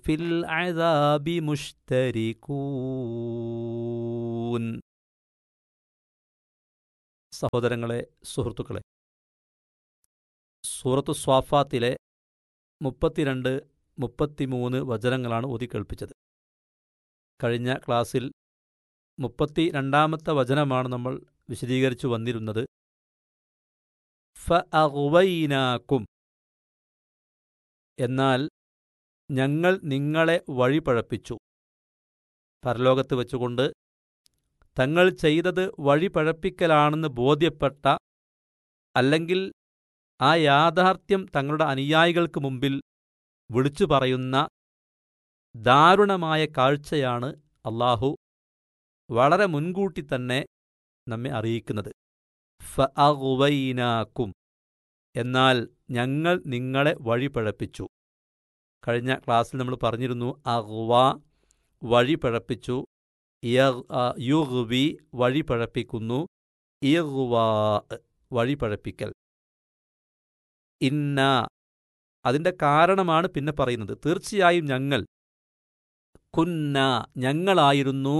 في العذاب مشتركون സഹോദരങ്ങളെ സുഹൃത്തുക്കളെ സൂറത്തു സ്വാഫാത്തിലെ മുപ്പത്തിരണ്ട് മുപ്പത്തിമൂന്ന് വചനങ്ങളാണ് ഓതിക്കേൾപ്പിച്ചത് കഴിഞ്ഞ ക്ലാസ്സിൽ മുപ്പത്തി രണ്ടാമത്തെ വചനമാണ് നമ്മൾ വിശദീകരിച്ചു വന്നിരുന്നത് ഫ അഗ്വൈനാക്കും എന്നാൽ ഞങ്ങൾ നിങ്ങളെ വഴിപഴപ്പിച്ചു പരലോകത്ത് വെച്ചുകൊണ്ട് തങ്ങൾ ചെയ്തത് വഴിപഴപ്പിക്കലാണെന്ന് ബോധ്യപ്പെട്ട അല്ലെങ്കിൽ ആ യാഥാർത്ഥ്യം തങ്ങളുടെ അനുയായികൾക്ക് മുമ്പിൽ വിളിച്ചു പറയുന്ന ദാരുണമായ കാഴ്ചയാണ് അള്ളാഹു വളരെ മുൻകൂട്ടി തന്നെ നമ്മെ അറിയിക്കുന്നത് ഫ അഗ്വൈനാക്കും എന്നാൽ ഞങ്ങൾ നിങ്ങളെ വഴിപഴപ്പിച്ചു കഴിഞ്ഞ ക്ലാസ്സിൽ നമ്മൾ പറഞ്ഞിരുന്നു അഗ്വ വഴിപഴപ്പിച്ചു യുഗ്വി വഴിപഴപ്പിക്കുന്നു ഇഗ്വാ വഴിപഴപ്പിക്കൽ ഇന്ന അതിന്റെ കാരണമാണ് പിന്നെ പറയുന്നത് തീർച്ചയായും ഞങ്ങൾ കുന്ന ഞങ്ങളായിരുന്നു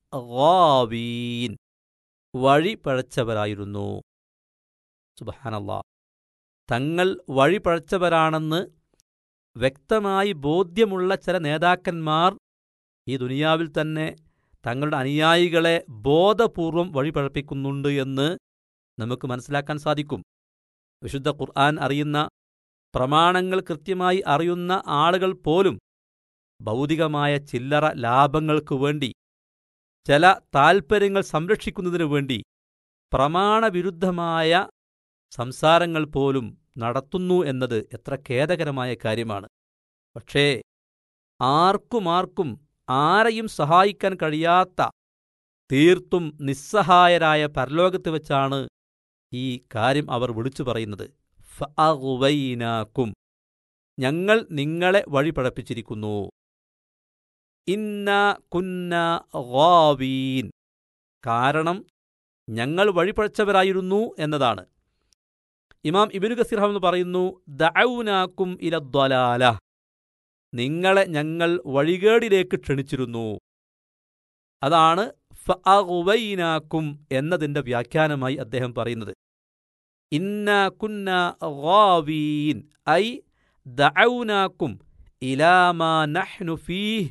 ഗാവീൻ വഴി പഴച്ചവരായിരുന്നു സുബഹാനല്ലാ തങ്ങൾ വഴി പഴച്ചവരാണെന്ന് വ്യക്തമായി ബോധ്യമുള്ള ചില നേതാക്കന്മാർ ഈ ദുനിയാവിൽ തന്നെ തങ്ങളുടെ അനുയായികളെ ബോധപൂർവം വഴിപഴപ്പിക്കുന്നുണ്ട് എന്ന് നമുക്ക് മനസ്സിലാക്കാൻ സാധിക്കും വിശുദ്ധ ഖുർആൻ അറിയുന്ന പ്രമാണങ്ങൾ കൃത്യമായി അറിയുന്ന ആളുകൾ പോലും ഭൗതികമായ ചില്ലറ ലാഭങ്ങൾക്കു വേണ്ടി ചില താൽപ്പര്യങ്ങൾ സംരക്ഷിക്കുന്നതിനു വേണ്ടി പ്രമാണവിരുദ്ധമായ സംസാരങ്ങൾ പോലും നടത്തുന്നു എന്നത് എത്ര ഖേദകരമായ കാര്യമാണ് പക്ഷേ ആർക്കുമാർക്കും ആരെയും സഹായിക്കാൻ കഴിയാത്ത തീർത്തും നിസ്സഹായരായ പരലോകത്ത് വെച്ചാണ് ഈ കാര്യം അവർ വിളിച്ചു പറയുന്നത് ഫഅഗ്വൈനാക്കും ഞങ്ങൾ നിങ്ങളെ വഴിപഴപ്പിച്ചിരിക്കുന്നു ഇന്ന കുന്ന ഗാവീൻ കാരണം ഞങ്ങൾ വഴിപഴച്ചവരായിരുന്നു എന്നതാണ് ഇമാം ഇബിനു ഗസീർ എന്ന് പറയുന്നു ദൗനാക്കും ഇലദ്വലാല നിങ്ങളെ ഞങ്ങൾ വഴികേടിലേക്ക് ക്ഷണിച്ചിരുന്നു അതാണ് ഫഅഗ്വൈനാക്കും എന്നതിന്റെ വ്യാഖ്യാനമായി അദ്ദേഹം പറയുന്നത് ഇന്ന കുന്ന ഗാവീൻ ഐ ദൗനാക്കും ഇലാമാ നഹ്നു ഫീഹ്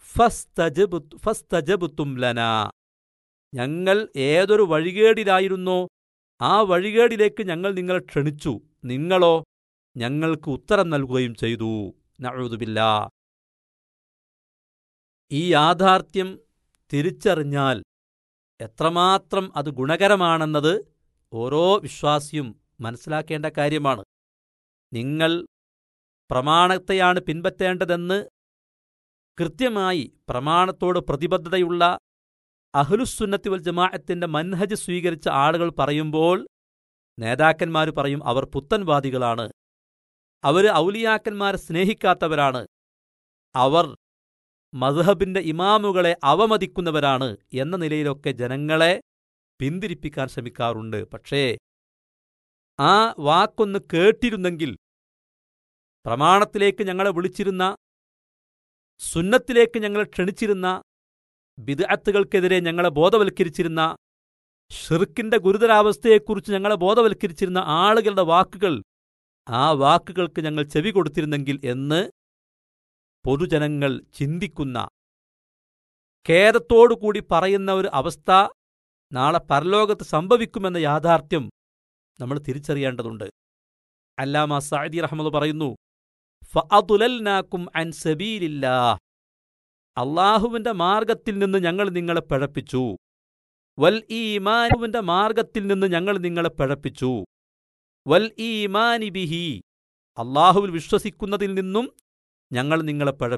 ഫസ്തജബുത്തും ലനാ ഞങ്ങൾ ഏതൊരു വഴികേടിലായിരുന്നോ ആ വഴികേടിലേക്ക് ഞങ്ങൾ നിങ്ങളെ ക്ഷണിച്ചു നിങ്ങളോ ഞങ്ങൾക്ക് ഉത്തരം നൽകുകയും ചെയ്തു നഴുതുമില്ല ഈ യാഥാർത്ഥ്യം തിരിച്ചറിഞ്ഞാൽ എത്രമാത്രം അത് ഗുണകരമാണെന്നത് ഓരോ വിശ്വാസിയും മനസ്സിലാക്കേണ്ട കാര്യമാണ് നിങ്ങൾ പ്രമാണത്തെയാണ് പിൻപറ്റേണ്ടതെന്ന് കൃത്യമായി പ്രമാണത്തോട് പ്രതിബദ്ധതയുള്ള അഹ്ലുസുന്നത്തി വൽ ജമാഅത്തിന്റെ മൻഹജ് സ്വീകരിച്ച ആളുകൾ പറയുമ്പോൾ നേതാക്കന്മാർ പറയും അവർ പുത്തൻവാദികളാണ് അവർ ഔലിയാക്കന്മാരെ സ്നേഹിക്കാത്തവരാണ് അവർ മദ്ഹബിന്റെ ഇമാമുകളെ അവമതിക്കുന്നവരാണ് എന്ന നിലയിലൊക്കെ ജനങ്ങളെ പിന്തിരിപ്പിക്കാൻ ശ്രമിക്കാറുണ്ട് പക്ഷേ ആ വാക്കൊന്ന് കേട്ടിരുന്നെങ്കിൽ പ്രമാണത്തിലേക്ക് ഞങ്ങളെ വിളിച്ചിരുന്ന സുന്നത്തിലേക്ക് ഞങ്ങളെ ക്ഷണിച്ചിരുന്ന ബിദ്അത്തുകൾക്കെതിരെ ഞങ്ങളെ ബോധവൽക്കരിച്ചിരുന്ന ഷിർക്കിന്റെ ഗുരുതരാവസ്ഥയെക്കുറിച്ച് ഞങ്ങളെ ബോധവൽക്കരിച്ചിരുന്ന ആളുകളുടെ വാക്കുകൾ ആ വാക്കുകൾക്ക് ഞങ്ങൾ ചെവി കൊടുത്തിരുന്നെങ്കിൽ എന്ന് പൊതുജനങ്ങൾ ചിന്തിക്കുന്ന ഖേദത്തോടുകൂടി പറയുന്ന ഒരു അവസ്ഥ നാളെ പരലോകത്ത് സംഭവിക്കുമെന്ന യാഥാർത്ഥ്യം നമ്മൾ തിരിച്ചറിയേണ്ടതുണ്ട് അല്ലാമ സാദി റഹ്മദ് പറയുന്നു ഫഅതുലൽനാക്കും അൻ സബീലില്ലാ അള്ളാഹുവിന്റെ മാർഗത്തിൽ നിന്ന് ഞങ്ങൾ നിങ്ങളെ പിഴപ്പിച്ചു വൽ ഈമാനുവിന്റെ മാർഗത്തിൽ നിന്ന് ഞങ്ങൾ നിങ്ങളെ പിഴപ്പിച്ചു വൽ ഈമാനി ബിഹി അള്ളാഹുവിൽ വിശ്വസിക്കുന്നതിൽ നിന്നും ഞങ്ങൾ നിങ്ങളെ പിഴ